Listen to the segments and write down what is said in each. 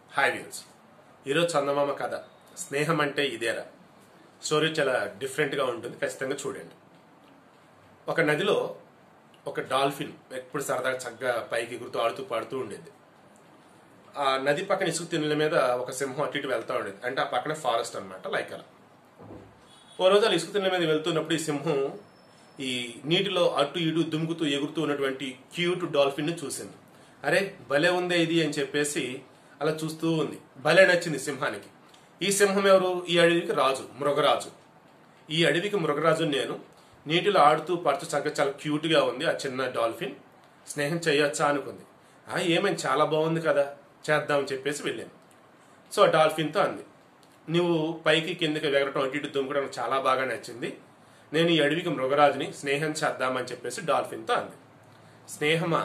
hi views ఈరోజు చందమామ కథ స్నేహం అంటే ఇదేరా స్టోరీ చాలా డిఫరెంట్గా ఉంటుంది ఖచ్చితంగా చూడండి ఒక నదిలో ఒక డాల్ఫిన్ ఎప్పుడు సరదాగా చక్కగా పైకి ఎగురుతూ ఆడుతూ పాడుతూ ఉండేది ఆ నది పక్కన ఇసుక తిన్నెల మీద ఒక సింహం అటు ఇటు వెళ్తూ ఉండేది అంటే ఆ పక్కన ఫారెస్ట్ అన్నమాట లైక్ అలా ఓ రోజు అలా ఇసుక తిన్నెల మీద వెళ్తున్నప్పుడు ఈ సింహం ఈ నీటిలో అటు ఇటు దుముకుతూ ఎగురుతూ ఉన్నటువంటి క్యూట్ డాల్ఫిన్ ని చూసింది అరే భలే ఉందే ఇది అని చెప్పేసి అలా చూస్తూ ఉంది భలే నచ్చింది సింహానికి ఈ సింహం ఎవరు ఈ అడవికి రాజు మృగరాజు ఈ అడవికి మృగరాజు నేను నీటిలో ఆడుతూ పడుతూ చక్కగా చాలా క్యూట్గా ఉంది ఆ చిన్న డాల్ఫిన్ స్నేహం చేయొచ్చా అనుకుంది ఆ ఏమైంది చాలా బాగుంది కదా చేద్దామని చెప్పేసి వెళ్ళాను సో ఆ డాల్ఫిన్తో అంది నువ్వు పైకి కిందకి ఎగరటం అటు ఇటు దుమ్మకడం నాకు చాలా బాగా నచ్చింది నేను ఈ అడవికి మృగరాజుని స్నేహం చేద్దామని చెప్పేసి డాల్ఫిన్తో అంది స్నేహమా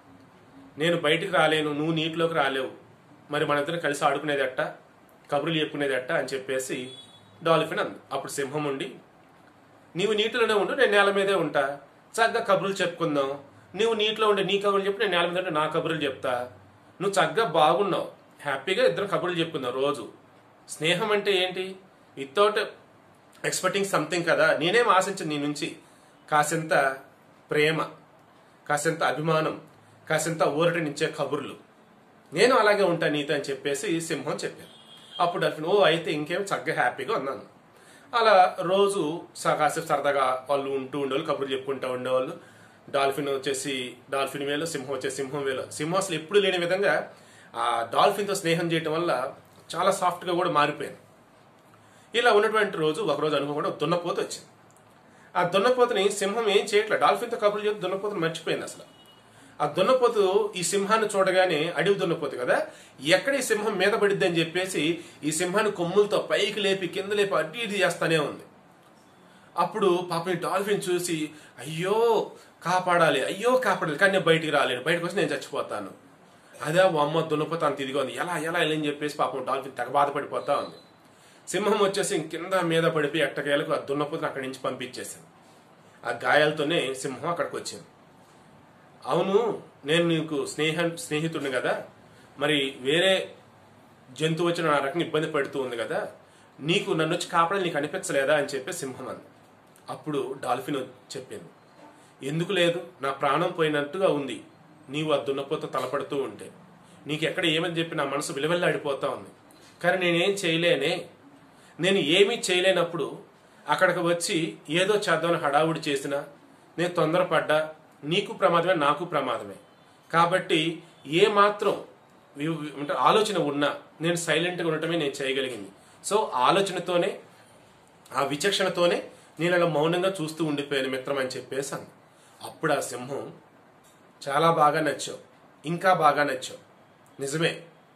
నేను బయటికి రాలేను నువ్వు నీటిలోకి రాలేవు మరి మన ఇద్దరు కలిసి ఆడుకునేదట్ట కబుర్లు చెప్పుకునేదట్ట అని చెప్పేసి డాల్ఫిన్ అంది అప్పుడు సింహం ఉండి నీవు నీటిలోనే ఉండు నేను నేల మీదే ఉంటా చక్కగా కబుర్లు చెప్పుకుందాం నువ్వు నీటిలో ఉండే నీ కబుర్లు చెప్పి నేను నేల మీద ఉంటే నా కబుర్లు చెప్తా నువ్వు చక్కగా బాగున్నావు హ్యాపీగా ఇద్దరు కబుర్లు చెప్పుకుందాం రోజు స్నేహం అంటే ఏంటి వితౌట్ ఎక్స్పెక్టింగ్ సంథింగ్ కదా నేనేం ఆశించను నీ నుంచి కాసింత ప్రేమ కాసింత అభిమానం కాసింత ఊరటనిచ్చే కబుర్లు నేను అలాగే ఉంటా నీతో అని చెప్పేసి సింహం చెప్పాను అప్పుడు డాల్ఫిన్ ఓ అయితే ఇంకేం చక్కగా హ్యాపీగా ఉన్నాను అలా రోజు స- కాసేపు సరదాగా వాళ్ళు ఉంటూ ఉండేవాళ్ళు కబుర్లు చెప్పుకుంటూ ఉండేవాళ్ళు డాల్ఫిన్ వచ్చేసి డాల్ఫిన్ వేలు సింహం వచ్చేసి సింహం వేలు సింహం అసలు ఎప్పుడు లేని విధంగా ఆ డాల్ఫిన్తో స్నేహం చేయటం వల్ల చాలా సాఫ్ట్గా కూడా మారిపోయింది ఇలా ఉన్నటువంటి రోజు ఒక రోజు అనుకోకుండా ఒక దున్నపోత వచ్చింది ఆ దున్నపోతుని సింహం ఏం చేయట్లేదు డాల్ఫిన్తో కబుర్లు చెప్పి దున్నపోతుని మర్చిపోయింది అసలు ఆ దున్నపోతు ఈ సింహాన్ని చూడగానే అడవి దున్నపోతు కదా ఎక్కడ ఈ సింహం మీద పడిద్ది అని చెప్పేసి ఈ సింహాన్ని కొమ్ములతో పైకి లేపి కింద లేపి అటు ఇటు చేస్తానే ఉంది అప్పుడు పాపం ఈ డాల్ఫిన్ చూసి అయ్యో కాపాడాలి అయ్యో కాపాడాలి కానీ నేను బయటికి రాలేను బయటకు వచ్చి నేను చచ్చిపోతాను అదే ఓ అమ్మ దున్నపోతా అంత ఇదిగా ఉంది ఎలా ఎలా ఎలా అని చెప్పేసి పాపం డాల్ఫిన్ తెగ బాధపడిపోతా ఉంది సింహం వచ్చేసి కింద మీద పడిపోయి ఎట్టకేలకు ఆ దున్నపోతుని అక్కడి నుంచి పంపించేసింది ఆ గాయాలతోనే సింహం అక్కడికి వచ్చింది అవును నేను నీకు స్నేహ స్నేహితుడిని కదా మరి వేరే జంతువు వచ్చి నా రకం ఇబ్బంది పెడుతూ ఉంది కదా నీకు నన్ను వచ్చి కాపాడాలి నీకు అనిపించలేదా అని చెప్పి సింహం అంది అప్పుడు డాల్ఫిన్ చెప్పింది ఎందుకు లేదు నా ప్రాణం పోయినట్టుగా ఉంది నీవు ఆ దున్నపోత తలపడుతూ ఉంటే నీకు ఎక్కడ ఏమని చెప్పి నా మనసు విలువెల్లాడిపోతా ఉంది కానీ నేనేం చేయలేనే నేను ఏమీ చేయలేనప్పుడు అక్కడికి వచ్చి ఏదో చేద్దామని హడావుడి చేసినా నేను తొందరపడ్డా నీకు ప్రమాదమే నాకు ప్రమాదమే కాబట్టి ఏ మాత్రం వి- వి- అంటే ఆలోచన ఉన్నా నేను సైలెంట్గా ఉండటమే నేను చేయగలిగింది సో ఆలోచనతోనే ఆ విచక్షణతోనే నేను అలా మౌనంగా చూస్తూ ఉండిపోయాను మిత్రం అని చెప్పేసి అంది అప్పుడు ఆ సింహం చాలా బాగా నచ్చావు ఇంకా బాగా నచ్చావు నిజమే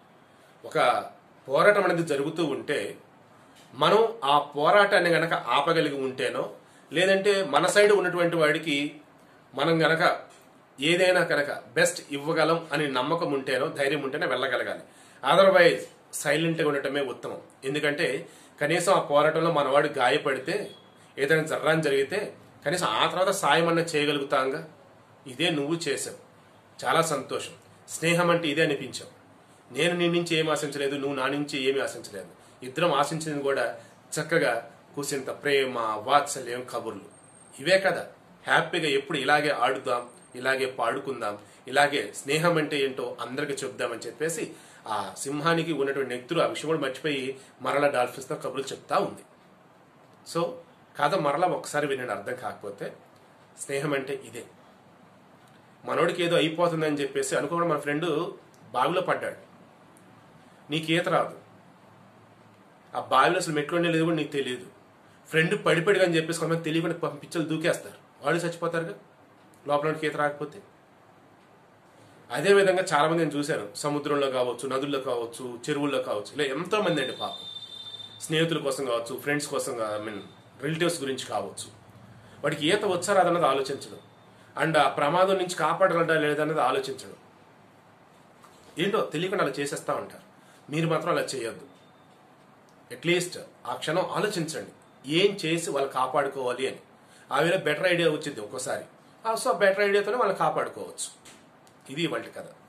ఒక పోరాటం అనేది జరుగుతూ ఉంటే మనం ఆ పోరాటాన్ని గనక ఆపగలిగి ఉంటేనో లేదంటే మన సైడ్ ఉన్నటువంటి వాడికి మనం గనక ఏదైనా కనుక బెస్ట్ ఇవ్వగలం అని నమ్మకం ఉంటేనో ధైర్యం ఉంటేనే వెళ్ళగలగాలి అదర్వైజ్ సైలెంట్గా ఉండటమే ఉత్తమం ఎందుకంటే కనీసం ఆ పోరాటంలో మనవాడు గాయపడితే ఏదైనా జర్రాని జరిగితే కనీసం ఆ తర్వాత సాయం అన్న చేయగలుగుతాంగా ఇదే నువ్వు చేసావు చాలా సంతోషం స్నేహం అంటే ఇదే అనిపించావు నేను నీ నుంచి ఏమి ఆశించలేదు నువ్వు నా నుంచి ఏమీ ఆశించలేదు ఇద్దరం ఆశించింది కూడా చక్కగా కూసింత ప్రేమ వాత్సల్యం కబుర్లు ఇవే కదా హ్యాపీగా ఎప్పుడు ఇలాగే ఆడుదాం ఇలాగే పాడుకుందాం ఇలాగే స్నేహం అంటే ఏంటో అందరికి చెప్దామని చెప్పేసి ఆ సింహానికి ఉన్నటువంటి నెక్తులు ఆ విషయం కూడా మర్చిపోయి మరలా డాల్ఫిన్స్తో కబుర్లు చెప్తా ఉంది సో కథ మరలా ఒకసారి వినండి అర్థం కాకపోతే స్నేహం అంటే ఇదే మనోడికి ఏదో అయిపోతుందని చెప్పేసి అనుకోకుండా మన ఫ్రెండ్ బావిలో పడ్డాడు నీకు ఈత రాదు ఆ బావిలో అసలు మెట్లు ఉండేది కూడా నీకు తెలియదు ఫ్రెండ్ పడిపడిగా అని చెప్పేసి కొంతమంది తెలియకుండా పాపం పిచ్చలు దూకేస్తారు వాళ్ళు చచ్చిపోతారుగా లోపల ఈత రాకపోతే అదే విధంగా చాలా మంది నేను చూశాను సముద్రంలో కావచ్చు నదుల్లో కావచ్చు చెరువుల్లో కావచ్చు ఇలా ఎంతో మంది అండి పాపం స్నేహితుల కోసం కావచ్చు ఫ్రెండ్స్ కోసం ఐ మీన్ రిలేటివ్స్ గురించి కావచ్చు వాడికి ఈత వచ్చా రాదన్నది ఆలోచించడం అండ్ ఆ ప్రమాదం నుంచి కాపాడగలడా లేదన్నది ఆలోచించడం ఏంటో తెలియకుండా అలా చేసేస్తా ఉంటారు మీరు మాత్రం అలా చేయొద్దు అట్లీస్ట్ ఆ క్షణం ఆలోచించండి ఏం చేసి వాళ్ళు కాపాడుకోవాలి అని ఆ వేళ బెటర్ ఐడియా వచ్చింది ఒక్కోసారి ఆ సో బెటర్ ఐడియాతోనే వాళ్ళు కాపాడుకోవచ్చు ఇది వాళ్ళ కథ